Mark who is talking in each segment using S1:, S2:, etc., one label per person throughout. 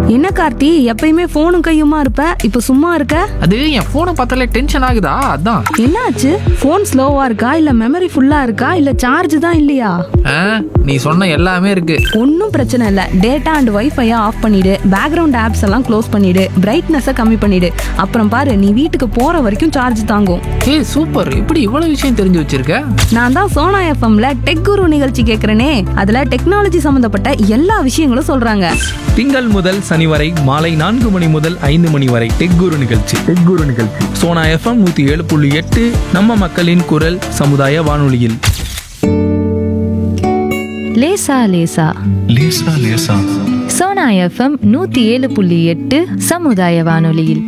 S1: என்ன கார்த்தி எப்பயுமே போனும் கையுமா இருப்ப இப்ப சும்மா இருக்க
S2: அது என் ஃபோனை பார்த்தாலே டென்ஷன் ஆகுதா அதான்
S1: என்னாச்சு போன் ஸ்லோவா இருக்கா இல்ல மெமரி ஃபுல்லா இருக்கா இல்ல சார்ஜ் தான் இல்லையா
S2: ஆ, நீ சொன்ன எல்லாமே இருக்கு
S1: ஒன்றும் பிரச்சனை இல்லை டேட்டா அண்ட் வைஃபையை ஆஃப் பண்ணிடு பேக்ரவுண்ட் ஆப்ஸ் எல்லாம் க்ளோஸ் பண்ணிடு பிரைட்னஸை கம்மி பண்ணிடு அப்புறம் பாரு நீ வீட்டுக்கு போற வரைக்கும் சார்ஜ் தாங்கும்
S2: ஏய் சூப்பர் இப்படி இவ்வளவு விஷயம் தெரிஞ்சு வச்சிருக்க
S1: நான் தான் சோனா எஃப்எம்ல டெக் குரு நிகழ்ச்சி கேட்குறேனே அதுல டெக்னாலஜி சம்மந்தப்பட்ட எல்லா விஷயங்களும் சொல்றாங்க
S3: திங்கள் முதல் சனி வரை மாலை நான்கு மணி முதல் ஐந்து மணி வரை டெக் குரு நிகழ்ச்சி டெக் குரு நிகழ்ச்சி சோனா எஃப்எம் நூத்தி ஏழு புள்ளி எட்டு நம்ம மக்களின் குரல் சமுதாய வானொலியில்
S4: லேசா லேசா
S5: லேசா லேசா
S4: சோனா எஃப்எம் நூத்தி ஏழு புள்ளி எட்டு சமுதாய வானொலியில்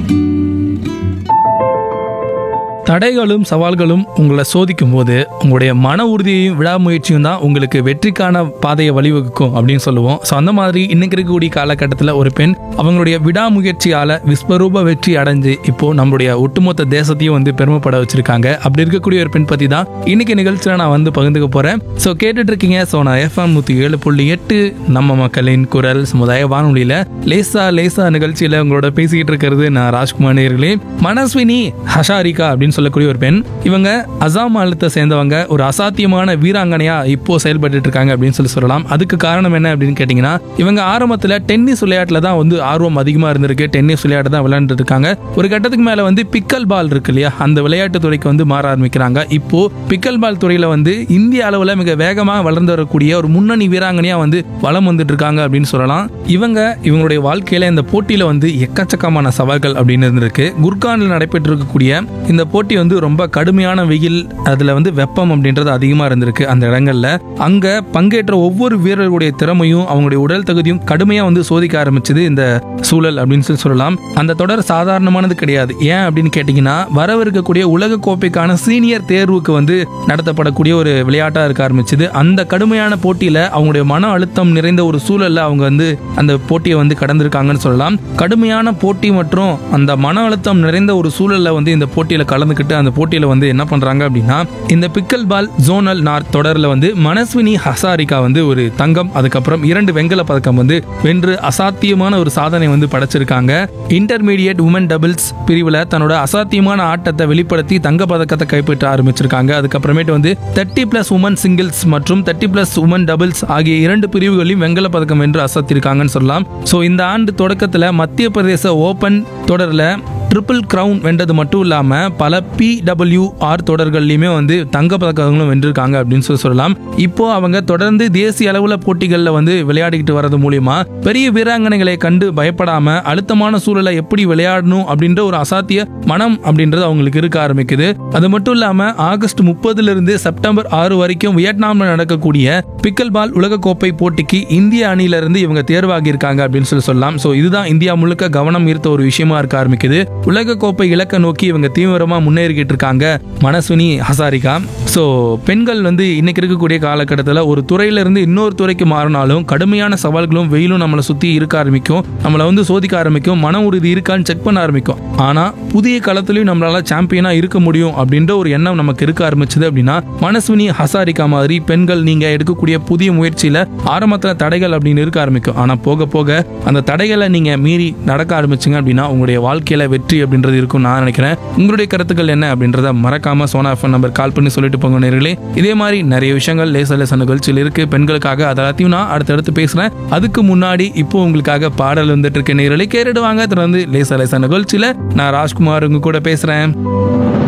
S3: தடைகளும் சவால்களும் உங்களை சோதிக்கும் போது உங்களுடைய மன உறுதியையும் விடாமுயற்சியும் தான் உங்களுக்கு வெற்றிக்கான பாதையை வழிவகுக்கும் அப்படின்னு சொல்லுவோம் ஸோ அந்த மாதிரி இன்னைக்கு இருக்கக்கூடிய காலகட்டத்தில் ஒரு பெண் அவங்களுடைய விடாமுயற்சியால விஸ்வரூப வெற்றி அடைஞ்சு இப்போ நம்மளுடைய ஒட்டுமொத்த தேசத்தையும் வந்து பெருமைப்பட வச்சிருக்காங்க அப்படி இருக்கக்கூடிய ஒரு பெண் பத்தி தான் இன்னைக்கு நிகழ்ச்சியில் நான் வந்து பகிர்ந்துக்க போறேன் ஸோ கேட்டுட்டு இருக்கீங்க ஸோ நான் எஃப்எம் நூற்றி ஏழு புள்ளி எட்டு நம்ம மக்களின் குரல் சமுதாய வானொலியில லேசா லேசா நிகழ்ச்சியில உங்களோட பேசிக்கிட்டு இருக்கிறது நான் ராஜ்குமார் நேயர்களே மனஸ்வினி ஹஷாரிகா அப்படின்னு சொல்லக்கூடிய ஒரு பெண் இவங்க அசாம் மாநிலத்தை சேர்ந்தவங்க ஒரு அசாத்தியமான வீராங்கனையா இப்போ செயல்பட்டு இருக்காங்க அப்படின்னு சொல்லி சொல்லலாம் அதுக்கு காரணம் என்ன அப்படின்னு கேட்டிங்கன்னா இவங்க ஆரம்பத்தில் டென்னிஸ் விளையாட்டில் தான் வந்து ஆர்வம் அதிகமாக இருந்திருக்கு டென்னிஸ் விளையாட்டு தான் விளையாண்டுட்டு இருக்காங்க ஒரு கட்டத்துக்கு மேலே வந்து பிக்கல் பால் இருக்கு இல்லையா அந்த விளையாட்டு துறைக்கு வந்து மாற ஆரம்பிக்கிறாங்க இப்போ பிக்கல் பால் துறையில் வந்து இந்திய அளவில் மிக வேகமாக வளர்ந்து வரக்கூடிய ஒரு முன்னணி வீராங்கனையா வந்து வளம் வந்துட்டு இருக்காங்க அப்படின்னு சொல்லலாம் இவங்க இவங்களுடைய வாழ்க்கையில இந்த போட்டியில வந்து எக்கச்சக்கமான சவால்கள் அப்படின்னு இருந்திருக்கு குர்கானில் நடைபெற்று இருக்கக்கூடிய இந்த போட்டி வந்து ரொம்ப கடுமையான வெயில் அதுல வந்து வெப்பம் அப்படின்றது அதிகமா இருந்திருக்கு அந்த இடங்கள்ல அங்க பங்கேற்ற ஒவ்வொரு வீரர்களுடைய திறமையும் அவங்களுடைய உடல் தகுதியும் கடுமையா வந்து சோதிக்க ஆரம்பிச்சது இந்த சூழல் அப்படின்னு சொல்லி சொல்லலாம் அந்த தொடர் சாதாரணமானது கிடையாது ஏன் அப்படின்னு கேட்டீங்கன்னா வரவிருக்கக்கூடிய உலக கோப்பைக்கான சீனியர் தேர்வுக்கு வந்து நடத்தப்படக்கூடிய ஒரு விளையாட்டா இருக்க ஆரம்பிச்சது அந்த கடுமையான போட்டியில அவங்களுடைய மன அழுத்தம் நிறைந்த ஒரு சூழல்ல அவங்க வந்து அந்த போட்டியை வந்து கடந்திருக்காங்கன்னு சொல்லலாம் கடுமையான போட்டி மற்றும் அந்த மன அழுத்தம் நிறைந்த ஒரு சூழல்ல வந்து இந்த போட்டியில கலந்துக்கிட்டு அந்த போட்டியில வந்து என்ன பண்றாங்க அப்படின்னா இந்த பிக்கல் பால் ஜோனல் நார்த் தொடர்ல வந்து மனஸ்வினி ஹசாரிகா வந்து ஒரு தங்கம் அதுக்கப்புறம் இரண்டு வெங்கல பதக்கம் வந்து வென்று அசாத்தியமான ஒரு சாதனை வந்து படைச்சிருக்காங்க இன்டர்மீடியட் உமன் டபுள்ஸ் பிரிவுல தன்னோட அசாத்தியமான ஆட்டத்தை வெளிப்படுத்தி தங்க பதக்கத்தை கைப்பற்ற ஆரம்பிச்சிருக்காங்க அதுக்கப்புறமேட்டு வந்து தேர்ட்டி பிளஸ் உமன் சிங்கிள்ஸ் மற்றும் தேர்ட்டி பிளஸ் உமன் டபுள்ஸ் ஆகிய இரண்டு பிரிவுகளிலும் வெங்கல பதக்கம் வென்று அசத்திருக்காங்கன்னு சொல்லலாம் ஸோ இந்த ஆண்டு தொடக்கத்தில் மத்திய பிரதேச ஓபன் தொடரில் ட்ரிபிள் கிரவுன் வென்றது மட்டும் இல்லாமல் பல பிடபிள்யூஆர் தொடர்கள்லையுமே வந்து தங்க பதக்கங்களும் வென்றிருக்காங்க அப்படின்னு சொல்லி சொல்லலாம் இப்போ அவங்க தொடர்ந்து தேசிய அளவில் போட்டிகளில் வந்து விளையாடிக்கிட்டு வர்றது மூலியமா பெரிய வீராங்கனைகளை கண்டு பயப்படாம அழுத்தமான சூழலை எப்படி விளையாடணும் அப்படின்ற ஒரு அசாத்திய மனம் அப்படின்றது அவங்களுக்கு இருக்க ஆரம்பிக்குது அது மட்டும் இல்லாம ஆகஸ்ட் முப்பதுல இருந்து செப்டம்பர் ஆறு வரைக்கும் வியட்நாம்ல நடக்கக்கூடிய பிக்கல் பால் உலகக்கோப்பை போட்டிக்கு இந்திய அணியில இருந்து இவங்க தேர்வாகி இருக்காங்க அப்படின்னு சொல்லி சொல்லலாம் ஸோ இதுதான் இந்தியா முழுக்க கவனம் ஈர்த்த ஒரு விஷயமா இருக்க ஆரம்பிக்குது உலகக்கோப்பை இலக்கை நோக்கி இவங்க தீவிரமா முன்னேறிக்கிட்டு இருக்காங்க மனசுனி ஹசாரிகா ஸோ பெண்கள் வந்து இன்னைக்கு இருக்கக்கூடிய காலகட்டத்தில் ஒரு துறையில இருந்து இன்னொரு துறைக்கு மாறினாலும் கடுமையான சவால்களும் வெயிலும் நம்மளை சுத்தி இருக்க ஆரம்பிக்கும் நம்மளை வந்து சோதிக்க ஆரம்பிக்கும் மன உறுதி இருக்கான்னு செக் பண்ண ஆரம்பிக்கும் ஆனா புதிய களத்திலையும் நம்மளால சாம்பியனா இருக்க முடியும் அப்படின்ற ஒரு எண்ணம் நமக்கு இருக்க ஆரம்பிச்சது அப்படின்னா மனஸ்வினி ஹசாரிகா மாதிரி பெண்கள் நீங்க எடுக்கக்கூடிய புதிய முயற்சியில ஆரம்பத்துல தடைகள் அப்படின்னு இருக்க ஆரம்பிக்கும் ஆனா போக போக அந்த தடைகளை நீங்க மீறி நடக்க ஆரம்பிச்சீங்க அப்படின்னா உங்களுடைய வாழ்க்கையில வெற்றி அப்படின்றது இருக்கும் நான் நினைக்கிறேன் உங்களுடைய கருத்துக்கள் என்ன அப்படின்றத மறக்காம சோனா ஃபோன் நம்பர் கால் பண்ணி சொல்லிட்டு போங்க நேர்களே இதே மாதிரி நிறைய விஷயங்கள் லேச லேச நிகழ்ச்சியில் இருக்கு பெண்களுக்காக அதை எல்லாத்தையும் நான் அடுத்தடுத்து பேசுறேன் அதுக்கு முன்னாடி இப்போ உங்களுக்காக பாடல் வந்துட்டு இருக்க நேரலை கேட்டுடுவாங்க தொடர்ந்து லேச லேச நிகழ்ச்சியில நான் ராஜ்குமார் உங்க கூட பேசுறேன்